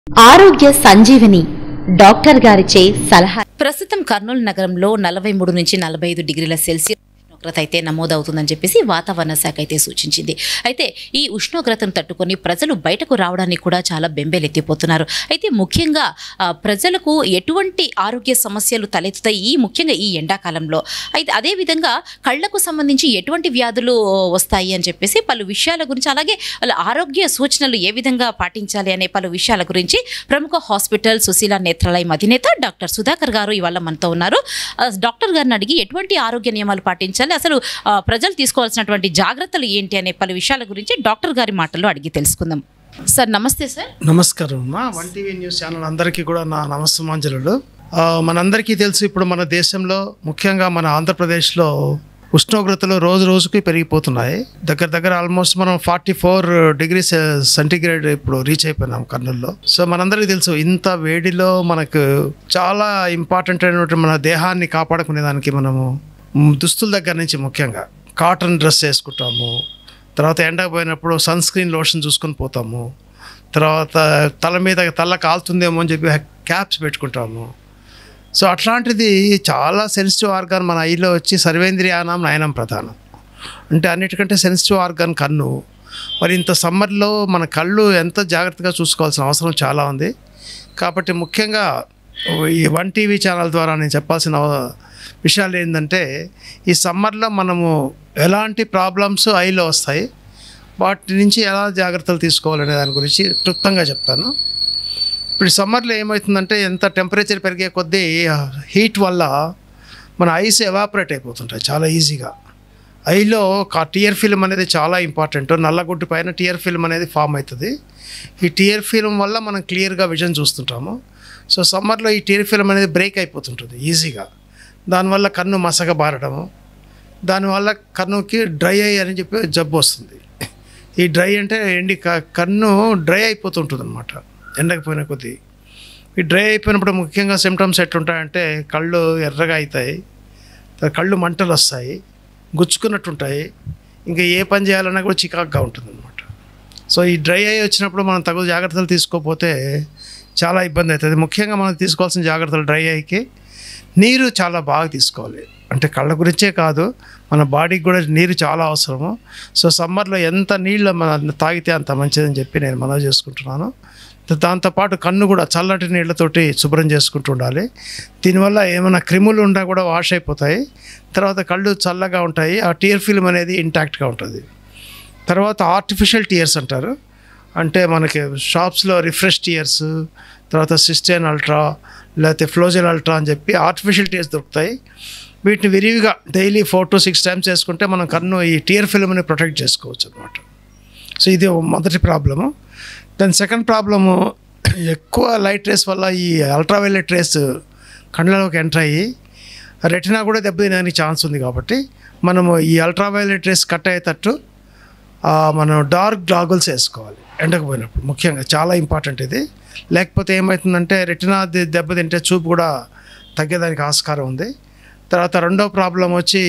ఆరోగ్య సంజీవని డాక్టర్ గారిచే సలహా ప్రస్తుతం కర్నూలు నగరంలో నలభై మూడు నుంచి నలభై ఐదు డిగ్రీల సెల్సియస్ ఉష్ణోగ్రత అయితే నమోదవుతుందని చెప్పేసి వాతావరణ శాఖ అయితే సూచించింది అయితే ఈ ఉష్ణోగ్రతను తట్టుకొని ప్రజలు బయటకు రావడానికి కూడా చాలా బెంబేలెత్తిపోతున్నారు అయితే ముఖ్యంగా ఆ, ప్రజలకు ఎటువంటి ఆరోగ్య సమస్యలు తలెత్తుతాయి ఈ ముఖ్యంగా ఈ ఎండాకాలంలో అయితే అదేవిధంగా కళ్ళకు సంబంధించి ఎటువంటి వ్యాధులు వస్తాయి అని చెప్పేసి పలు విషయాల గురించి అలాగే వాళ్ళ ఆరోగ్య సూచనలు ఏ విధంగా పాటించాలి అనే పలు విషయాల గురించి ప్రముఖ హాస్పిటల్ సుశీల నేత్రాలయం అధినేత డాక్టర్ సుధాకర్ గారు ఇవాళ మనతో ఉన్నారు ఆ, డాక్టర్ గారిని అడిగి ఎటువంటి ఆరోగ్య నియమాలు పాటించాలి అసలు ఆ, ప్రజలు తీసుకోవాల్సినటువంటి జాగ్రత్తలు ఏంటి అనే పలు విషయాల గురించి డాక్టర్ గారి మాటల్లో అడిగి తెలుసుకుందాం సార్ నమస్తే సార్ నమస్కారం మా వన్ టీవీ న్యూస్ ఛానల్ అందరికీ కూడా నా నమస్సమాంజలుడు ఆ, మనందరికీ తెలుసు ఇప్పుడు మన దేశంలో ముఖ్యంగా మన ఆంధ్రప్రదేశ్లో ఉష్ణోగ్రతలు రోజు రోజుకి పెరిగిపోతున్నాయి దగ్గర దగ్గర ఆల్మోస్ట్ మనం ఫార్టీ ఫోర్ డిగ్రీ సెంటిగ్రేడ్ ఇప్పుడు రీచ్ అయిపోయినాం కర్నూలులో సో మనందరికీ తెలుసు ఇంత వేడిలో మనకు చాలా ఇంపార్టెంట్ అయినటువంటి మన దేహాన్ని కాపాడుకునే దానికి మనము మ్, దుస్తుల దగ్గర నుంచి ముఖ్యంగా కాటన్ డ్రెస్ వేసుకుంటాము తర్వాత ఎండకు పోయినప్పుడు సన్ స్క్రీన్ లోషన్ చూసుకొని పోతాము తర్వాత తల మీద తల కాలుతుందేమో అని చెప్పి క్యాప్స్ పెట్టుకుంటాము సో అట్లాంటిది చాలా సెన్సిటివ్ ఆర్గాన్ మన ఐలో వచ్చి సర్వేంద్రియానం నయనం ప్రధానం అంటే అన్నిటికంటే సెన్సిటివ్ ఆర్గాన్ కన్ను మరి ఇంత సమ్మర్లో మన కళ్ళు ఎంత జాగ్రత్తగా చూసుకోవాల్సిన అవసరం చాలా ఉంది కాబట్టి ముఖ్యంగా ఈ వన్ టీవీ ఛానల్ ద్వారా నేను చెప్పాల్సిన విషయాలు ఏంటంటే ఈ సమ్మర్లో మనము ఎలాంటి ప్రాబ్లమ్స్ ఐలో వస్తాయి వాటి నుంచి ఎలా జాగ్రత్తలు తీసుకోవాలనే దాని గురించి క్లుప్తంగా చెప్తాను ఇప్పుడు ఈ సమ్మర్లో ఏమవుతుందంటే ఎంత టెంపరేచర్ పెరిగే కొద్దీ హీట్ వల్ల మన ఐస్ ఎవాపరేట్ అయిపోతుంటాయి చాలా ఈజీగా ఐలో టియర్ ఫిల్మ్ అనేది చాలా ఇంపార్టెంట్ నల్లగుడ్డు పైన టియర్ ఫిల్మ్ అనేది ఫామ్ అవుతుంది ఈ టియర్ ఫిల్మ్ వల్ల మనం క్లియర్గా విజన్ చూస్తుంటాము సో సమ్మర్లో ఈ టియర్ ఫిల్మ్ అనేది బ్రేక్ అయిపోతుంటుంది ఈజీగా దానివల్ల కన్ను మసక బారడము దానివల్ల కన్నుకి డ్రై అయ్యి అని చెప్పి జబ్బు వస్తుంది ఈ డ్రై అంటే ఎండి క- కన్ను డ్రై అయిపోతుంటుంది అనమాట ఎండకపోయిన కొద్దీ ఈ డ్రై అయిపోయినప్పుడు ముఖ్యంగా సిమ్టమ్స్ ఎట్లుంటాయంటే కళ్ళు ఎర్రగా అవుతాయి తర్వాత కళ్ళు మంటలు వస్తాయి గుచ్చుకున్నట్టు ఉంటాయి ఇంకా ఏ పని చేయాలన్నా కూడా చికాక్గా ఉంటుంది అనమాట సో ఈ డ్రై అయ్యి వచ్చినప్పుడు మనం తగు జాగ్రత్తలు తీసుకోకపోతే చాలా ఇబ్బంది అవుతుంది ముఖ్యంగా మనం తీసుకోవాల్సిన జాగ్రత్తలు డ్రై అయ్యికి నీరు చాలా బాగా తీసుకోవాలి అంటే కళ్ళ గురించే కాదు మన బాడీకి కూడా నీరు చాలా అవసరము సో సమ్మర్లో ఎంత నీళ్ళు మన తాగితే అంత మంచిదని చెప్పి నేను మనవి చేసుకుంటున్నాను దాంతోపాటు కన్ను కూడా చల్లటి నీళ్ళతోటి శుభ్రం చేసుకుంటూ ఉండాలి దీనివల్ల ఏమైనా క్రిములు ఉన్నా కూడా వాష్ అయిపోతాయి తర్వాత కళ్ళు చల్లగా ఉంటాయి ఆ టియర్ ఫిల్మ్ అనేది ఇంటాక్ట్గా ఉంటుంది తర్వాత ఆర్టిఫిషియల్ టీయర్స్ అంటారు అంటే మనకి షాప్స్లో రిఫ్రెష్ టీయర్స్ తర్వాత సిస్టైన్ అల్ట్రా లేకపోతే ఫ్లోజెల్ అల్ట్రా అని చెప్పి ఆర్టిఫిషియల్ టీయర్స్ దొరుకుతాయి వీటిని విరివిగా daily four to six times వేసుకుంటే మనం కన్ను ఈ టియర్ ఫిల్మ్ని ప్రొటెక్ట్ చేసుకోవచ్చు అనమాట సో ఇది మొదటి ప్రాబ్లము దాని సెకండ్ ప్రాబ్లము ఎక్కువ లైట్ రేస్ వల్ల ఈ అల్ట్రావైలెట్ రేస్ కళ్ళలోకి ఎంటర్ అయ్యి రెటినా కూడా దెబ్బతినడానికి ఛాన్స్ ఉంది కాబట్టి మనము ఈ అల్ట్రావైలెట్ రేస్ కట్ అయ్యేటట్టు ఆ, మనం డార్క్ గాగుల్స్ వేసుకోవాలి ఎండకు పోయినప్పుడు ముఖ్యంగా చాలా ఇంపార్టెంట్ ఇది లేకపోతే ఏమవుతుందంటే రెటినా దె- దెబ్బతింటే చూపు కూడా తగ్గేదానికి ఆస్కారం ఉంది తర్వాత రెండో ప్రాబ్లం వచ్చి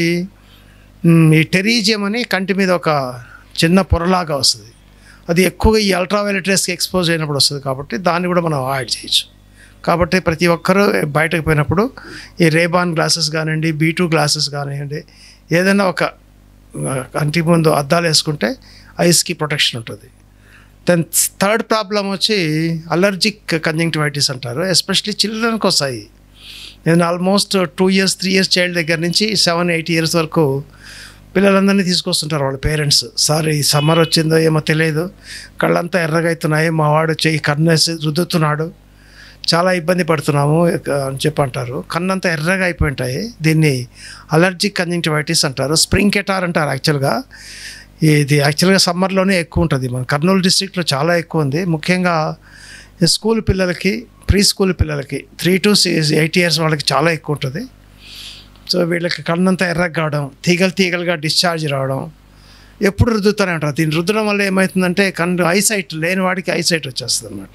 మ్, ఈ టెరీజియం అని కంటి మీద ఒక చిన్న పొరలాగా వస్తుంది అది ఎక్కువగా ఈ అల్ట్రావైలెట్ రేస్కి ఎక్స్పోజ్ అయినప్పుడు వస్తుంది కాబట్టి దాన్ని కూడా మనం అవాయిడ్ చేయొచ్చు కాబట్టి ప్రతి ఒక్కరూ బయటకు పోయినప్పుడు ఈ రేబాన్ గ్లాసెస్ కానివ్వండి బీ టూ గ్లాసెస్ కానివ్వండి ఏదైనా ఒక ఆ, కంటి ముందు అద్దాలు వేసుకుంటే ఐస్కి ప్రొటెక్షన్ ఉంటుంది దెన్ థర్డ్ ప్రాబ్లం వచ్చి అలర్జిక్ కంజంక్టివైటిస్ అంటారు ఎస్పెషలీ చిల్డ్రన్కి వస్తాయి నేను almost two years three years child దగ్గర నుంచి సెవెన్ ఎయిట్ ఇయర్స్ వరకు పిల్లలందరినీ తీసుకొస్తుంటారు వాళ్ళ పేరెంట్స్ సార్ ఈ సమ్మర్ వచ్చిందో ఏమో తెలియదు కళ్ళంతా ఎర్రగా అవుతున్నాయి మా వాడు చెయ్యి కన్నేసి రుద్దుతున్నాడు చాలా ఇబ్బంది పడుతున్నాము ఇక అని చెప్పి అంటారు కన్నంతా ఎర్రగా అయిపోయి ఉంటాయి దీన్ని అలర్జిక్ కంజంక్టివైటిస్ అంటారు స్ప్రింగ్ కెటార్ అంటారు యాక్చువల్గా ఇది యాక్చువల్గా సమ్మర్లోనే ఎక్కువ ఉంటుంది మన కర్నూలు డిస్ట్రిక్ట్లో చాలా ఎక్కువ ఉంది ముఖ్యంగా ఈ స్కూల్ పిల్లలకి ప్రీ స్కూల్ పిల్లలకి త్రీ టు ఎయిట్ ఇయర్స్ వాళ్ళకి చాలా ఎక్కువ ఉంటుంది సో వీళ్ళకి కన్నంతా ఎర్రగా కావడం తీగలు తీగలుగా డిశ్చార్జ్ రావడం ఎప్పుడు రుద్దుతూనే ఉంటారు దీన్ని రుద్దడం వల్ల ఏమవుతుందంటే కన్ను ఐసైట్ లేని వాడికి ఐసైట్ వచ్చేస్తుంది అనమాట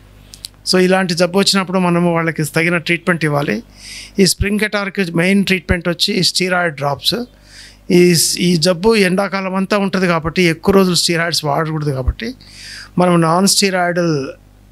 సో ఇలాంటి జబ్బు వచ్చినప్పుడు మనము వాళ్ళకి తగిన ట్రీట్మెంట్ ఇవ్వాలి ఈ స్ప్రింగ్ కెటార్కి మెయిన్ ట్రీట్మెంట్ వచ్చి స్టీరాయిడ్ డ్రాప్స్ ఈ ఈ జబ్బు ఎండాకాలం అంతా ఉంటుంది కాబట్టి ఎక్కువ రోజులు స్టీరాయిడ్స్ వాడకూడదు కాబట్టి మనం non steroidal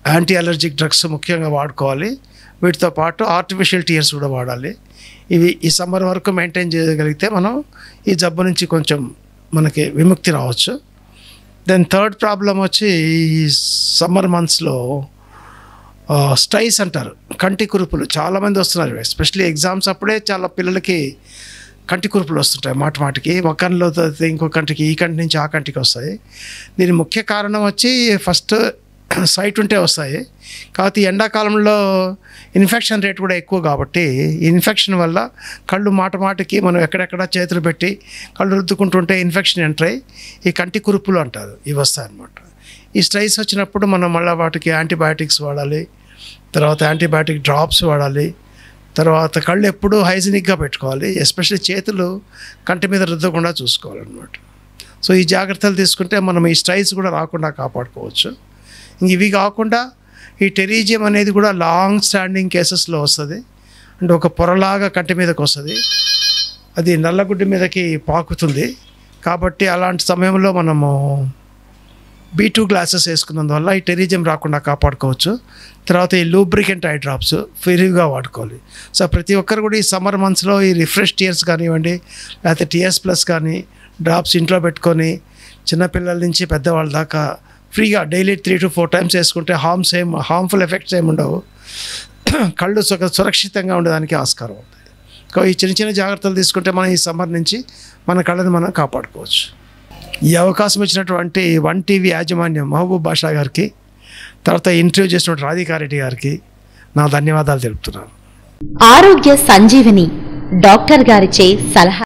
anti allergic drugs ముఖ్యంగా వాడుకోవాలి వీటితో పాటు ఆర్టిఫిషియల్ టీయర్స్ కూడా వాడాలి ఇవి ఈ సమ్మర్ వరకు మెయింటైన్ చేయగలిగితే మనం ఈ జబ్బు నుంచి కొంచెం మనకి విముక్తి రావచ్చు దెన్ థర్డ్ ప్రాబ్లం వచ్చి ఈ సమ్మర్ మంత్స్లో స్టైస్ అంటారు కంటి కురుపులు చాలామంది వస్తున్నారు ఎస్పెషలీ ఎగ్జామ్స్ అప్పుడే చాలా పిల్లలకి కంటి కురుపులు వస్తుంటాయి మాట మాటికి ఒక కన్నులో తగ్గితే ఇంకో కంటికి ఈ కంటి నుంచి ఆ కంటికి వస్తాయి దీని ముఖ్య కారణం వచ్చి ఫస్ట్ సైట్ ఉంటే వస్తాయి కాకపోతే ఈ ఎండాకాలంలో ఇన్ఫెక్షన్ రేట్ కూడా ఎక్కువ కాబట్టి ఈ ఇన్ఫెక్షన్ వల్ల కళ్ళు మాట మాటకి మనం ఎక్కడెక్కడ చేతులు పెట్టి కళ్ళు రుద్దుకుంటుంటే ఇన్ఫెక్షన్ ఎంటర్ అయ్యి ఈ కంటి కురుపులు అంటారు ఇవి వస్తాయి అన్నమాట ఈ స్ట్రైస్ వచ్చినప్పుడు మనం మళ్ళీ వాటికి యాంటీబయాటిక్స్ వాడాలి తర్వాత యాంటీబయాటిక్ డ్రాప్స్ వాడాలి తర్వాత కళ్ళు ఎప్పుడూ హైజీనిక్గా పెట్టుకోవాలి ఎస్పెషల్లీ చేతులు కంటి మీద రుద్దకుండా చూసుకోవాలన్నమాట సో ఈ జాగ్రత్తలు తీసుకుంటే మనం ఈ స్ట్రైస్ కూడా రాకుండా కాపాడుకోవచ్చు ఇంక ఇవి కాకుండా ఈ టెరీజియం అనేది కూడా లాంగ్ స్టాండింగ్ కేసెస్లో వస్తుంది అంటే ఒక పొరలాగా కంటి మీదకి వస్తుంది అది నల్లగుడ్డి మీదకి పాకుతుంది కాబట్టి అలాంటి సమయంలో మనము బీ టూ గ్లాసెస్ వేసుకున్నందువల్ల ఈ టెరిజియం రాకుండా కాపాడుకోవచ్చు తర్వాత ఈ లూబ్రికెంట్ ఐ డ్రాప్స్ ఫ్రీగా వాడుకోవాలి సో ప్రతి ఒక్కరు కూడా ఈ సమ్మర్ మంత్స్లో ఈ రిఫ్రెష్ టీయర్స్ కానివ్వండి లేకపోతే టీఎస్ ప్లస్ కానీ డ్రాప్స్ ఇంట్లో పెట్టుకొని చిన్నపిల్లల నుంచి పెద్దవాళ్ళ దాకా ఫ్రీగా daily three to four times వేసుకుంటే హార్మ్స్ ఏం హార్మ్ఫుల్ ఎఫెక్ట్స్ ఏమి ఉండవు కళ్ళు సుఖ సురక్షితంగా ఉండడానికి ఆస్కారం ఉంది సో ఈ చిన్న చిన్న జాగ్రత్తలు తీసుకుంటే మనం ఈ సమ్మర్ నుంచి మన కళ్ళని మనం కాపాడుకోవచ్చు ఈ అవకాశం ఇచ్చినటువంటి వన్ టీవీ యాజమాన్యం మహబూబ్ బాషా గారికి తర్వాత ఇంటర్వ్యూ చేసినటువంటి రాధికారెడ్డి గారికి నా ధన్యవాదాలు తెలుపుతున్నాను ఆరోగ్య సంజీవని డాక్టర్ గారిచే సలహా